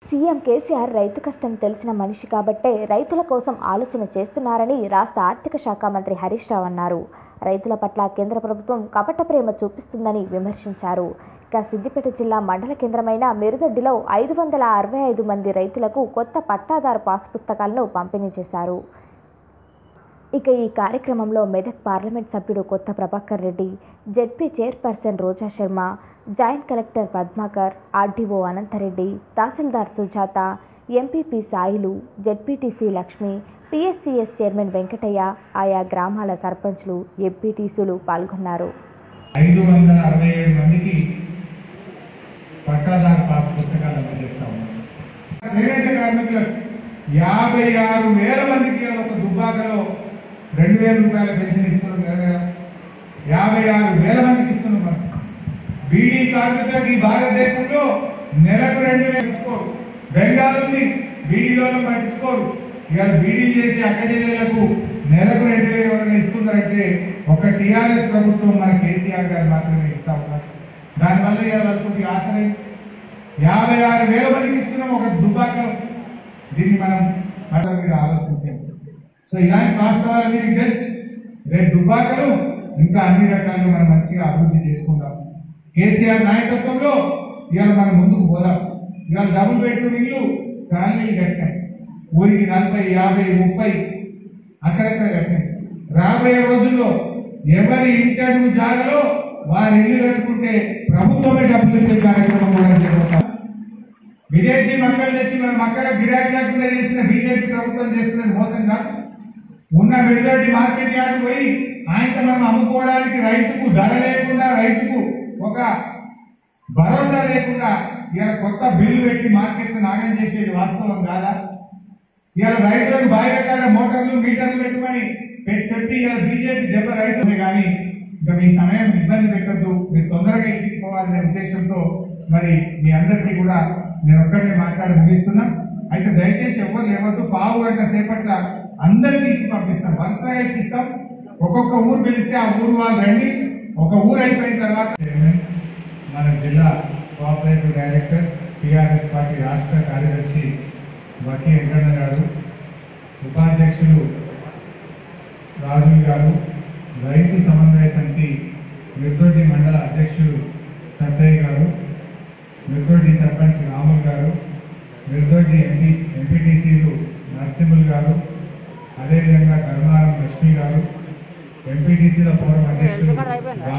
CM KCR రైతు కష్టం తెలిసిన మనిషి కాబట్టే రైతుల కోసం ఆలోచన చేస్తున్నారని రాష్ట్ర ఆర్థిక శాఖ మంత్రి హరీష్ రావు అన్నారు రైతుల పట్ల కేంద్ర ప్రభుత్వం కపట ప్రేమ చూపిస్తుందని విమర్శించారు ఇక సిద్దిపేట జిల్లా మండల కేంద్రమైన మెరుదొడ్డిలో ఐదు వందల అరవై ఐదు మంది రైతులకు కొత్త పట్టాదారు పాస్ పుస్తకాలను పంపిణీ చేశారు ఇక ఈ కార్యక్రమంలో మెదక్ పార్లమెంట్ సభ్యుడు Kotha Prabhakar Reddy ZP chairperson Roja Sharma joint collector Padmakar RDO Anantha Reddy తహసీల్దార్ Sujatha MPP Sailu ZPTC Lakshmi PSCS chairman Venkataiah ఆయా గ్రామాల సర్పంచ్లు ఎంపీటీసీలు పాల్గొన్నారు ఐదు వందల అరవై ఏడు మందికి పట్టాదారు పాస్ పుస్తకాలు అందజేస్తా ఉన్నాం చేనేత కార్మికులకు యాభై ఆరు వేల మందికి ఇవాళ ఒక దుబ్బాకలో రెండు వేల రూపాయల పెన్షన్ ఇస్తున్నాం నెల నెల యాభై ఆరు వేల మందికి ఇస్తున్నాం మనం బీడీ కార్మికులకు ఈ భారతదేశంలో నెలకు రెండు వేలు ఇచ్చుకోరు బెంగాల్ ఉంది బీడీలో పట్టించుకోరు ఇవాళ బీడీ చేసి అక్కజెల్లెలకు నెలకు రెండు వేలు ఎవరైనా ఇస్తున్నారంటే ఒక టీఆర్ఎస్ ప్రభుత్వం మన కేసీఆర్ గారు మాత్రమే ఇస్తా ఉన్నారు దానివల్ల ఇవాళ వాళ్ళకి కొద్దిగా ఆసరైంది యాభై ఆరు వేల మందికి ఇస్తున్నాం ఒక దుబ్బాకలో దీన్ని మనం మళ్ళీ మీరు ఆలోచించండి సో ఇలాంటి వాస్తవాలు మీకు తెలుసు రేపు దుబ్బాకలు ఇంకా అన్ని రకాలుగా మనం మంచిగా అభివృద్ధి చేసుకుందాం కేసీఆర్ నాయకత్వంలో ఇవాళ మనం ముందుకు పోదాం ఇవాళ డబుల్ బెడ్రూమ్ ఇల్లు కాలనీలు కట్టాం ఊరికి నలభై యాభై ముప్పై అక్కడక్కడ కట్టాం రాబోయే రోజుల్లో ఎవరి ఇంటడుగు జాగలో వారి ఇల్లు కట్టుకుంటే ప్రభుత్వమే డబ్బులు ఇచ్చే కార్యక్రమం కూడా జరుగుతాం విదేశీ మక్కలు తెచ్చి మన మక్కల గిరాకీ లేకుండా చేసిన బీజేపీ ప్రభుత్వం చేస్తున్నది మోసం కాదు ఉన్న మెరుగడ్డి మార్కెట్ యార్డు పోయి ఆయనతో మనం అమ్ముకోవడానికి రైతుకు ధర లేకుండా రైతుకు ఒక భరోసా లేకుండా ఇలా కొత్త బిల్లు పెట్టి మార్కెట్ నాగం చేసేది వాస్తవం కాదా ఇలా రైతులకు బాయిల కాడ మోటార్లు మీటర్లు పెట్టుకొని పెట్టి చెప్పి ఇలా బీజేపీ దెబ్బ రైతుంది కానీ ఇంకా మీ సమయం ఇబ్బంది పెట్టద్దు మీరు తొందరగా ఇంటికి పోవాలనే ఉద్దేశంతో మరి మీ అందరికీ కూడా నేను ఒక్కరిని మాట్లాడి ముగిస్తున్నా అయితే దయచేసి ఎవరు లేవద్దు పావు గంట సేపట్ల అందరికీ ఇచ్చి పంపిస్తాం వరుసగా ఇప్పిస్తాం ఒక్కొక్క ఊరు పిలిస్తే ఆ ఊరు వాళ్ళు రండి ఒక ఊరు అయిపోయిన తర్వాత మన జిల్లా కోఆపరేటివ్ డైరెక్టర్ టిఆర్ఎస్ పార్టీ రాష్ట్ర కార్యదర్శి వకీ వెంకన్న గారు ఉపాధ్యక్షులు రాజుల్ గారు రైతు సమన్వయ సమితి నిర్దోటి